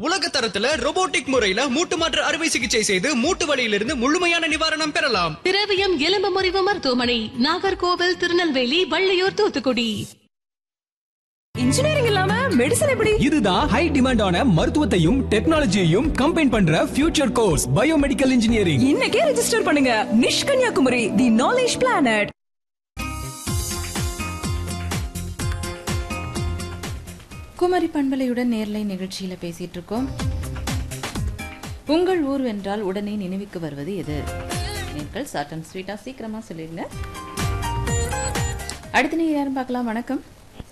உலக தரத்துல robotic முறையில மூட்டு மாற்று அறுவை சிகிச்சை செய்து மூட்டு வலியிலிருந்து முழுமையான நிவாரணம் பெறலாம் திரவியம் எலும்பு முறிவு மருத்துவமனை நாகர்கோவில் திருநெல்வேலி வள்ளியூர் தூத்துக்குடி இன்ஜினியரிங் இல்லாம மெடிசன் எப்படி இதுதான் ஹை டிமாண்டான மருத்துவத்தையும் டெக்னாலஜியையும் கம்பைன் பண்ற ஃபியூச்சர் கோர்ஸ் பயோமெடிக்கல் இன்ஜினியரிங் இன்னைக்கே ரெஜிஸ்டர் பண்ணுங்க நிஷ் Kanyakumari the knowledge planet Kumari பண்பலையுடன் நேர்லை நிகழ்ச்சியில பேசிட்டு இருக்கோம் உங்கள் ஊர் என்றால் உடனே நினைவுக்கு வருவது எது நீங்கள் சாட்டன் ஸ்வீட்டா சீக்கிரமா சொல்லிருங்க அடுத்து நீங்க யாரும் பார்க்கலாம் வணக்கம்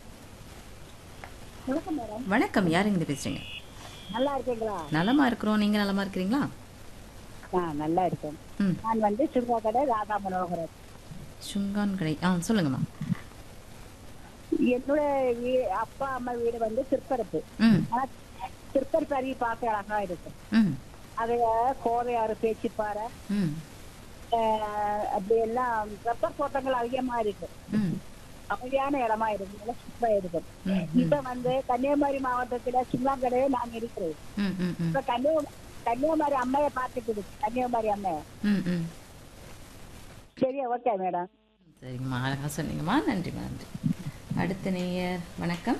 வணக்கம் யாருங்க இருந்து பேசுறீங்க நல்லா இருக்கீங்களா நலமா இருக்கிறோம் நீங்க நலமா இருக்கிறீங்களா ஆ நல்லா இருக்கேன் ம் நான் வந்து சிறுவாக்கடை ராதா மனோகரன் சுங்கான் கடை ஆ சொல்லுங்கம்மா என்னோட வீ- அப்பா அம்மா வீடு வந்து திருப்பரப்பு ம் ஆனா திருப்பரப்பு அருவி பார்க்க அழகா இருக்கும் ம் அது கோதையாறு பேச்சுப்பாறை ம் ஆஹ் அப்படி எல்லாம் ரப்பர் தோட்டங்கள் அதிகமா இருக்கு ம் அமைதியான இடமா இருக்கும் நல்லா சூப்பரா இருக்கும் ம், இப்ப வந்து கன்னியாகுமரி மாவட்டத்துல சிம்லாங்கடையே நான் இருக்கிறேன் ம் ம் ம் இப்ப கன்னியாகுமரி கன்னியாகுமரி அம்மையை பார்த்துட்டு கன்னியாகுமரி அம்மையை ம் ம் சரியா ஓகே மேடம் சரிங்கம்மா அழகா சொன்னீங்கம்மா நன்றிம்மா நன்றி அடுத்த நேயர் வணக்கம்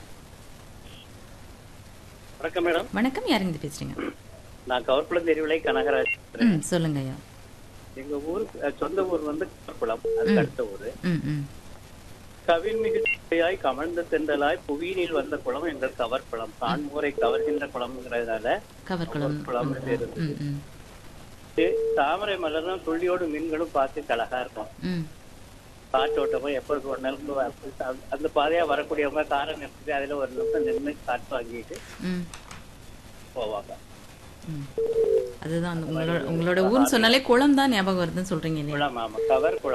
வணக்கம் மேடம் வணக்கம் யாருங்க இருந்து பேசுறீங்க நான் கவர்குளம் தெருவிலை கனகராஜ் ம் சொல்லுங்க ஐயா எங்க ஊர் அஹ், சொந்த ஊர் வந்து கவர்குளம் அதுக்கு அடுத்த ஊரு ம் ம் கவின்மிகு சுவையாய் கமழ்ந்த தென்றலாய் புவியினில் வந்த குளம் எங்கள் கவர்குளம் காண்போரை கவர்கின்ற குளம்ங்கிறதுனால கவர்குளம் கவர்குளம் பேரு ம் ம் இது தாமரை மலரும் துள்ளியோடு மீன்களும் பார்த்து அழகா இருக்கும் ம் காற்றோட்டமும் எப்பொழுது ஒரு நிலந்து வ- அந்த பாதையா வரக்கூடியவங்க காரை நிறுத்திட்டு அதுல ஒரு நிமிஷம் நின்று காற்று வாங்கிட்டு ம் போவாங்க ம் அதுதான் அந்த உங்களோட உங்களோட ஊர்னு சொன்னாலே குளம் தான் ஞாபகம் வருதுன்னு சொல்றீங்க இல்லையா குளம் ஆமா கவர் குளம்